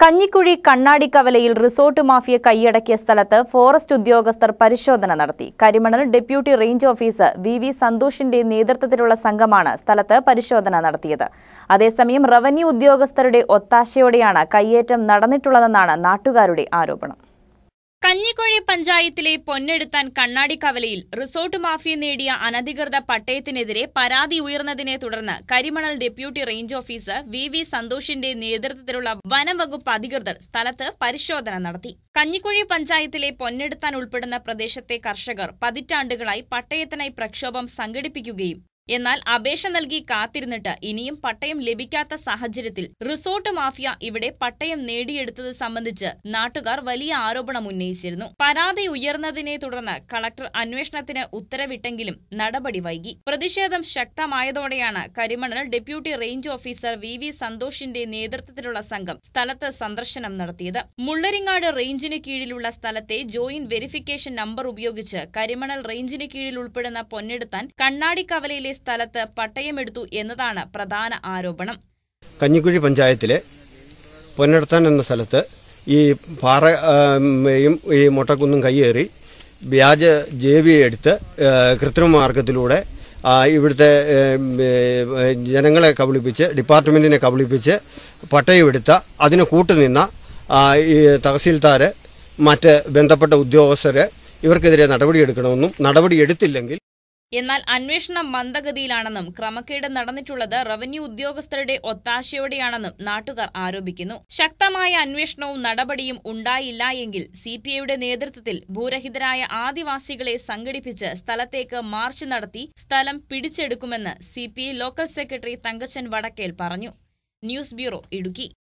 കഞ്ഞിക്കുഴി കണ്ണാടിക്കവലയിൽ resort mafia കൈയടക്കിയ സ്ഥലത്ത് ഫോറസ്റ്റ് ഉദ്യോഗസ്ഥർ പരിശോധന നടത്തി Karimanal deputy range officer V V സന്തോഷിന്റെ നേതൃത്വത്തിലുള്ള സംഘമാണ് സ്ഥലത്ത് പരിശോധന നടത്തിയത് അതേസമയം റവന്യൂ ഉദ്യോഗസ്ഥരുടെ ഒത്താശയോടെയാണ് കയ്യേറ്റം നടന്നിട്ടുള്ളതെന്നാണ് നാട്ടുകാരുടെ ആരോപണം കഞ്ഞിക്കുഴി പഞ്ചായത്തിലെ പൊന്നെടുത്താൻ കണ്ണാടി കവലയിൽ റിസോർട്ട് മാഫിയ നേടിയ അനധികൃത പട്ടയത്തിനെതിരെ പരാതി ഉയർന്നതിനെ തുടർന്ന് Karimanal deputy range officer V V സന്തോഷിന്റെ നേതൃത്വത്തിലുള്ള വനംവകുപ്പ് അധികൃതർ സ്ഥലത്ത് പരിശോധന നടത്തി കഞ്ഞിക്കുഴി പഞ്ചായത്തിലെ പൊന്നെടുത്താൻ ഉൾപ്പെടുന്ന പ്രദേശത്തെ കർഷകർ പതിറ്റാണ്ടുകളായി പട്ടയത്തിനായി പ്രക്ഷോഭം സംഘടിപ്പിക്കുകയും എന്നാൽ അപേക്ഷ നൽകി കാത്തിരുന്നിട്ട് ഇനിയും പട്ടയം ലഭിക്കാത്ത സാഹചര്യത്തിൽ റിസോർട്ട് മാഫിയ ഇവിടെ പട്ടയം നേടിയെടുത്തത് സംബന്ധിച്ച് നാട്ടുകാർ വലിയ ആരോപണം ഉന്നയിച്ചിരുന്നു പരാതി ഉയർന്നതിനെ തുടർന്ന് കളക്ടർ അന്വേഷണത്തിന് ഉത്തരവിട്ടെങ്കിലും നടപടി വൈകി പ്രതിഷേധം ശക്തമായതോടെയാണ് Karimanal deputy range officer V V സന്തോഷിന്റെ നേതൃത്വത്തിലുള്ള സംഘം സ്ഥലത്ത് സന്ദർശനം നടത്തിയത് മുള്ളരിങ്ങാട് റേഞ്ചിന് കീഴിലുള്ള സ്ഥലത്തെ ജോയിന്റ് വെരിഫിക്കേഷൻ നമ്പർ ഉപയോഗിച്ച് കരിമണൽ റേഞ്ചിന് കീഴിൽ ഉൾപ്പെടുന്ന പൊന്നെടുത്താൻ കണ്ണാടിക്കവലയിലെ സ്ഥലത്ത് പട്ടയമെടുത്തു എന്നതാണ് പ്രധാന ആരോപണം കഞ്ഞിക്കുഴി പഞ്ചായത്തിലെ പൊന്നടത്താൻ എന്ന സ്ഥലത്ത് ഈ പാറയും ഈ മുട്ടക്കുന്നും കയ്യേറി വ്യാജ ജേവി എടുത്ത് ആ, കൃത്രിമ മാർഗത്തിലൂടെ ആ, ഇവിടുത്തെ ഏം, ഏ, ജനങ്ങളെ കബളിപ്പിച്ച് ഡിപ്പാർട്ട്മെന്റിനെ കബളിപ്പിച്ച് പട്ടയമെടുത്ത അതിന് കൂട്ടുനിന്ന ആ, ഈ തഹസീൽദാര് മറ്റ് ബന്ധപ്പെട്ട ഉദ്യോഗസ്ഥര് ഇവർക്കെതിരെ നടപടിയെടുക്കണമെന്നും നടപടിയെടുത്തില്ലെങ്കിൽ എന്നാൽ അന്വേഷണം മന്ദഗതിയിലാണെന്നും ക്രമക്കേട് നടന്നിട്ടുള്ളത് റവന്യൂ ഉദ്യോഗസ്ഥരുടെ ഒത്താശയോടെയാണെന്നും നാട്ടുകാർ ആരോപിക്കുന്നു ശക്തമായ അന്വേഷണവും നടപടിയും ഉണ്ടായില്ല എങ്കിൽ സി പി ഐയുടെ നേതൃത്വത്തിൽ ഭൂരഹിതരായ ആദിവാസികളെ സംഘടിപ്പിച്ച് സ്ഥലത്തേക്ക് മാർച്ച് നടത്തി സ്ഥലം പിടിച്ചെടുക്കുമെന്ന് C local secretary Thankachan Vadakkel പറഞ്ഞു ന്യൂസ് ബ്യൂറോ ഇടുക്കി